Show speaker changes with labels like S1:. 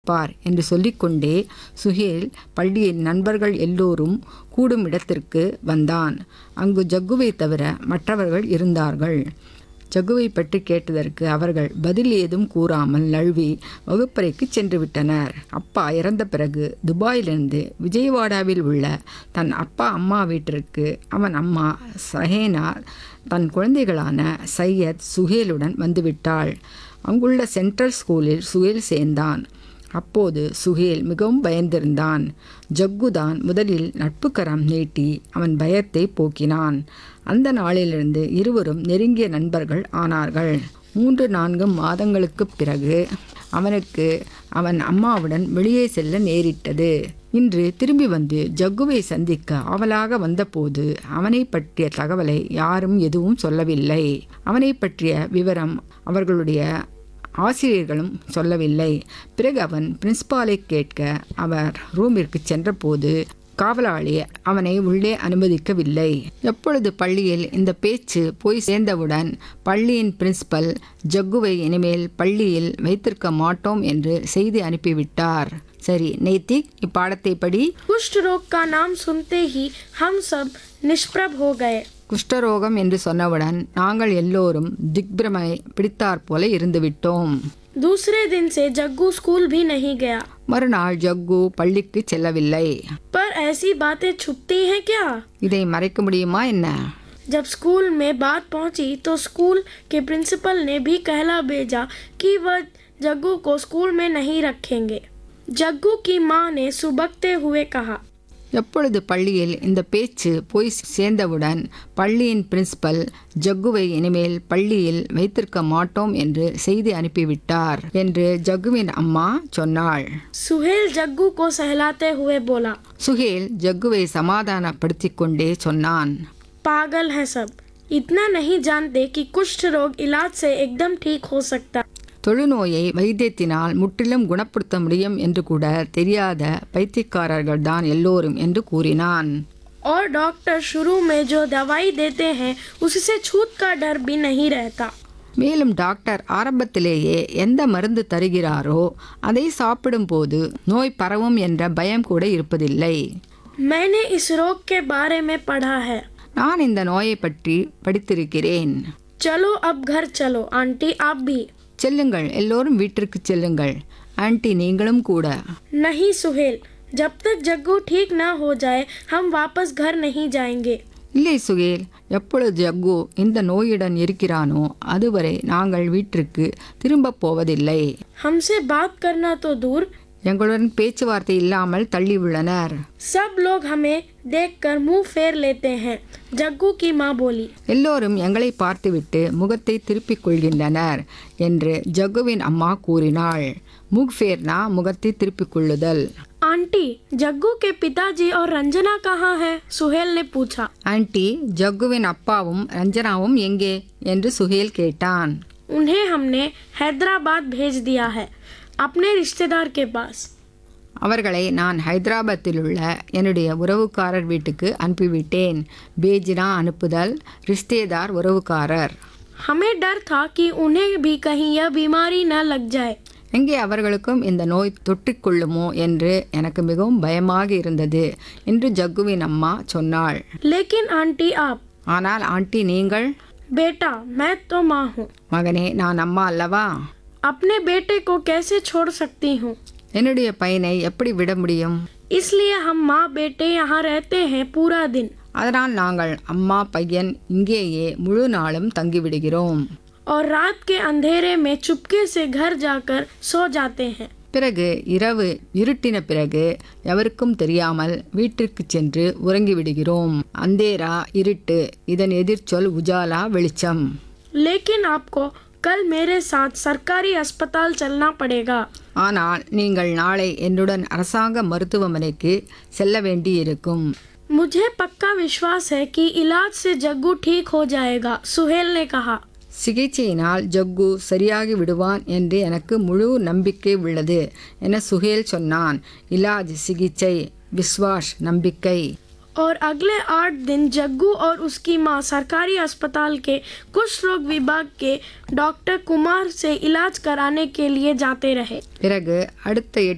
S1: பார் என்று சொல்லிக்கொண்டே சுஹேல் பள்ளியின் நண்பர்கள் எல்லோரும் கூடும் இடத்திற்கு வந்தான் அங்கு ஜக்குவை தவிர மற்றவர்கள் இருந்தார்கள் ஜக்குவை பற்றி கேட்டதற்கு அவர்கள் பதில் ஏதும் கூறாமல் நழுவி வகுப்பறைக்கு சென்று விட்டனர் அப்பா இறந்த பிறகு துபாயிலிருந்து விஜயவாடாவில் உள்ள தன் அப்பா அம்மா வீட்டிற்கு அவன் அம்மா சஹேனா தன் குழந்தைகளான சையத் சுஹேலுடன் வந்துவிட்டாள் அங்குள்ள சென்ட்ரல் ஸ்கூலில் சுஹேல் சேர்ந்தான் அப்போது சுஹேல் மிகவும் பயந்திருந்தான் ஜக்குதான் முதலில் நட்புக்கரம் நீட்டி அவன் பயத்தை போக்கினான் அந்த நாளிலிருந்து இருவரும் நெருங்கிய நண்பர்கள் ஆனார்கள் மூன்று நான்கு மாதங்களுக்குப் பிறகு அவனுக்கு அவன் அம்மாவுடன் வெளியே செல்ல நேரிட்டது இன்று திரும்பி வந்து ஜக்குவை சந்திக்க ஆவலாக வந்தபோது அவனை பற்றிய தகவலை யாரும் எதுவும் சொல்லவில்லை அவனை பற்றிய விவரம் அவர்களுடைய ஆசிரியர்களும் சொல்லவில்லை பிறகு அவன் பிரின்ஸ்பாலை கேட்க அவர் ரூமிற்கு சென்றபோது காவலாளி அவனை உள்ளே அனுமதிக்கவில்லை எப்பொழுது பள்ளியில் இந்த பேச்சு போய் சேர்ந்தவுடன் பள்ளியின் பிரின்சிபல் ஜக்குவை இனிமேல் பள்ளியில் வைத்திருக்க மாட்டோம் என்று செய்தி அனுப்பிவிட்டார் சரி நைத்திக் இப்பாடத்தை படி
S2: कुष्ठ रोग का नाम सुनते ही हम सब निष्प्रभ हो गए
S1: குஷ்டரோகம் என்று சொன்னவுடன் நாங்கள் எல்லோரும் திக்பிரமை பிடித்தாற் போல இருந்துவிட்டோம்
S2: दूसरे दिन से जग्गू स्कूल भी नहीं गया
S1: மறுநாள் ஜக்கு பள்ளிக்கு செல்லவில்லை
S2: पर ऐसी बातें छुपती हैं क्या
S1: இதை மறைக்க முடியுமா என்ன
S2: जब स्कूल में बात पहुंची तो स्कूल के प्रिंसिपल ने भी कहला भेजा कि वह जग्गू को स्कूल में नहीं रखेंगे जग्गू की माँ ने सुबकते हुए कहा
S1: எப்பொழுது பள்ளியில் இந்த பேச்சு போய் சேர்ந்தவுடன் பள்ளியின் பிரின்சிபல் ஜக்குவை இனிமேல் பள்ளியில் வைத்திருக்க மாட்டோம் என்று செய்தி அனுப்பிவிட்டார் என்று ஜக்குவின் அம்மா சொன்னாள்
S2: सुहेल जग्गू को सहलाते हुए बोला
S1: சுஹேல் ஜக்குவை சமாதானப்படுத்திக் கொண்டே சொன்னான்
S2: पागल है सब इतना नहीं जानते कि कुष्ठ रोग इलाज से एकदम ठीक हो सकता
S1: தொழுநோயை வைத்தியத்தினால் முற்றிலும் குணப்படுத்த முடியும் என்று கூட தெரியாத பைத்தியக்காரர்கள் தான் எல்லோரும் என்று கூறினான்
S2: और डॉक्टर शुरू में जो दवाई देते हैं उससे छूत का डर भी नहीं रहता
S1: மேலும் டாக்டர் ஆரம்பத்திலேயே எந்த மருந்து தருகிறாரோ அதை சாப்பிடும்போது நோய் பரவும் என்ற பயம் கூட இருப்பதில்லை
S2: मैंने इस रोग के बारे में पढ़ा है
S1: நான் இந்த நோயை பற்றி படித்திருக்கிறேன்
S2: चलो अब घर चलो आंटी आप भी
S1: செல்லுங்கள் எல்லோரும் வீட்டிற்கு செல்லுங்கள் ஆன்ட்டி நீங்களும் கூட
S2: नहीं सुहेल जब तक जग्गू ठीक ना हो जाए हम वापस घर नहीं जाएंगे
S1: இல்லை சுகேல் எப்பொழுது ஜக்கு இந்த நோயுடன் இருக்கிறானோ அதுவரை நாங்கள் வீட்டிற்கு திரும்பப் போவதில்லை
S2: हमसे बात करना तो दूर
S1: எங்களுடன் பேச்சுவார்த்தை இல்லாமல் தள்ளியுள்ளனர்
S2: सब लोग हमें देखकर मुंह फेर लेते हैं जग्गू की माँ बोली
S1: எல்லோரும் எங்களை பார்த்துவிட்டு முகத்தை திருப்பிக் கொள்கின்றனர் என்று ஜக்குவின் அம்மா கூறினாள் முக்ஃபேர்னா முகத்தை திருப்பிக் கொள்ளுதல்
S2: आंटी जग्गू के पिताजी और रंजना कहाँ है सुहेल ने पूछा
S1: ஆன்ட்டி ஜக்குவின் அப்பாவும் ரஞ்சனாவும் எங்கே என்று சுஹேல் கேட்டான்
S2: उन्हें हमने हैदराबाद भेज दिया है अपने रिश्तेदार के पास
S1: அவர்களை நான் ஹைதராபாத்தில் உள்ள என்னுடைய உறவுக்காரர் வீட்டுக்கு அனுப்பிவிட்டேன் பேஜினா அனுப்புதல் ரிஷ்தேதார் உறவுக்காரர்
S2: हमें डर था कि उन्हें भी कहीं यह बीमारी न लग जाए
S1: எங்கே அவர்களுக்கும் இந்த நோய் தொற்றிக்கொள்ளுமோ என்று எனக்கு மிகவும் பயமாக இருந்தது என்று ஜக்குவின் அம்மா சொன்னாள்
S2: लेकिन आंटी आप
S1: ஆனால் ஆண்டி நீங்கள்
S2: बेटा मैं तो माँ हूँ
S1: மகனே நான் அம்மா அல்லவா
S2: अपने बेटे को कैसे छोड़ सकती हूँ
S1: என்னுடைய பையனை எப்படி விட முடியும்
S2: इसलिए हम माँ बेटे यहाँ रहते हैं पूरा दिन
S1: அதனால் நாங்கள் அம்மா பையன் இங்கேயே முழு நாளும் தங்கிவிடுகிறோம்
S2: और रात के अंधेरे में चुपके से घर जाकर सो जाते हैं
S1: பிறகு இரவு இருட்டின பிறகு எவருக்கும் தெரியாமல் வீட்டிற்கு சென்று உறங்கிவிடுகிறோம் அந்தேரா இருட்டு இதன் எதிர்ச்சொல் உஜாலா வெளிச்சம்
S2: लेकिन आपको कल मेरे साथ सरकारी अस्पताल चलना पड़ेगा
S1: ஆனால் நீங்கள் நாளை என்னுடன் அரசாங்க மருத்துவமனைக்கு செல்ல வேண்டியிருக்கும்
S2: मुझे पक्का विश्वास है कि इलाज से जग्गू ठीक हो जाएगा सुहेल ने कहा
S1: சிகிச்சையினால் ஜக்கு சரியாகி விடுவான் என்று எனக்கு முழு நம்பிக்கை உள்ளது என சுஹேல் சொன்னான் இலாஜ் சிகிச்சை விஸ்வாஸ் நம்பிக்கை
S2: और अगले आठ दिन जग्गू और उसकी माँ सरकारी अस्पताल के कुष्ठ रोग विभाग के डॉक्टर कुमार से इलाज कराने के लिए जाते रहे
S1: பிறகு அடுத்த எட்டு